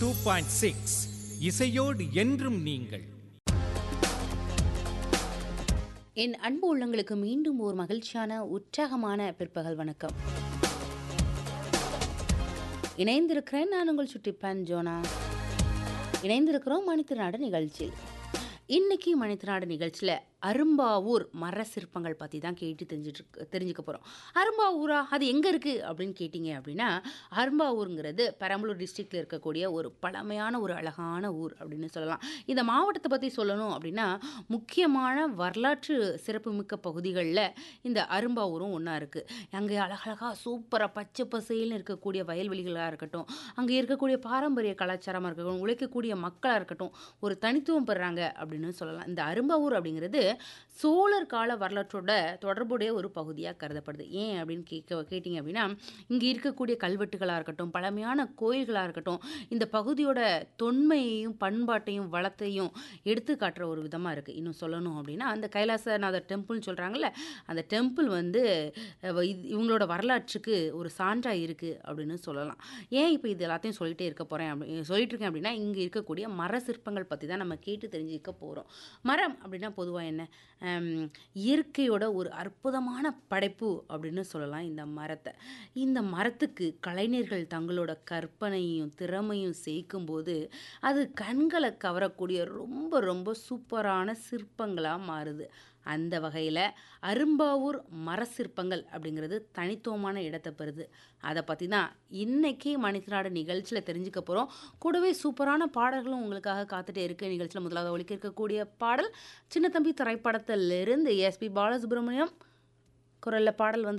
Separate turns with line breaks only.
two point six இசையோடு என்றும் நீங்கள்
என் அன்பு உள்ளங்களுக்கு மீண்டும் ஒரு மகிழ்ச்சியான உற்சாகமான பிற்பகல் வணக்கம் இணைந்திருக்கிறேன் நான் உங்கள் சுட்டிப்பேன் ஜோனா இணைந்திருக்கிறோம் மணித்திருநாடு நிகழ்ச்சியில் இன்னைக்கு மணித்திருநாடு நிகழ்ச்சியில் அரும்பாவூர் மர சிற்பங்கள் பற்றி தான் கேட்டு தெரிஞ்சுட்டு தெரிஞ்சுக்க போகிறோம் அரும்பாவூரா அது எங்கே இருக்குது அப்படின்னு கேட்டிங்க அப்படின்னா அரும்பாவூருங்கிறது பெரம்பலூர் டிஸ்ட்ரிக்டில் இருக்கக்கூடிய ஒரு பழமையான ஒரு அழகான ஊர் அப்படின்னு சொல்லலாம் இந்த மாவட்டத்தை பற்றி சொல்லணும் அப்படின்னா முக்கியமான வரலாற்று சிறப்புமிக்க பகுதிகளில் இந்த அரும்பாவூரும் ஒன்றா இருக்குது அங்கே அழகழகாக சூப்பராக பச்சை பசையில்னு இருக்கக்கூடிய வயல்வெளிகளாக இருக்கட்டும் அங்கே இருக்கக்கூடிய பாரம்பரிய கலாச்சாரமாக இருக்கட்டும் உழைக்கக்கூடிய மக்களாக இருக்கட்டும் ஒரு தனித்துவம் பெறுறாங்க அப்படின்னு சொல்லலாம் இந்த அரும்பாவூர் அப்படிங்கிறது சோழர் கால வரலாற்றோட தொடர்புடைய ஒரு பகுதியாக கருதப்படுது ஏன் அப்படின்னு கேட்க கேட்டிங்க அப்படின்னா இங்கே இருக்கக்கூடிய கல்வெட்டுகளாக இருக்கட்டும் பழமையான கோயில்களாக இருக்கட்டும் இந்த பகுதியோட தொன்மையையும் பண்பாட்டையும் வளத்தையும் எடுத்து காட்டுற ஒரு விதமாக இருக்குது இன்னும் சொல்லணும் அப்படின்னா அந்த கைலாசநாதர் டெம்பிள்னு சொல்கிறாங்கல்ல அந்த டெம்பிள் வந்து அஹ், இது- இவங்களோட வரலாற்றுக்கு ஒரு சான்றாக இருக்குது அப்படின்னு சொல்லலாம் ஏன் இப்போ இது எல்லாத்தையும் சொல்லிட்டே இருக்க போகிறேன் அப்படி சொல்லிட்டு இருக்கேன் அப்படின்னா இங்கே இருக்கக்கூடிய மர சிற்பங்கள் பற்றி தான் நம்ம கேட்டு தெரிஞ்சுக்க போகிறோம் மரம் அப்படின்னா பொதுவாக என்ன ஹம், இயற்கையோட ஒரு அற்புதமான படைப்பு அப்படின்னு சொல்லலாம் இந்த மரத்தை இந்த மரத்துக்கு கலைஞர்கள் தங்களோட கற்பனையும் திறமையும் சேர்க்கும்போது அது கண்களை கவரக்கூடிய ரொம்ப ரொம்ப சூப்பரான சிற்பங்களாக மாறுது அந்த வகையில் அரும்பாவூர் மர சிற்பங்கள் அப்படிங்கிறது தனித்துவமான இடத்தை பெறுது அதை பற்றி தான் இன்னைக்கு மணித்தநாடு நிகழ்ச்சியில் தெரிஞ்சுக்க போகிறோம் கூடவே சூப்பரான பாடல்களும் உங்களுக்காக காத்துட்டே இருக்கு நிகழ்ச்சியில் முதலாவது ஒழிக்க இருக்கக்கூடிய பாடல் சின்ன தம்பி திரைப்படத்திலிருந்து எஸ்பி பாலசுப்ரமணியம் குரலில் பாடல் வந்து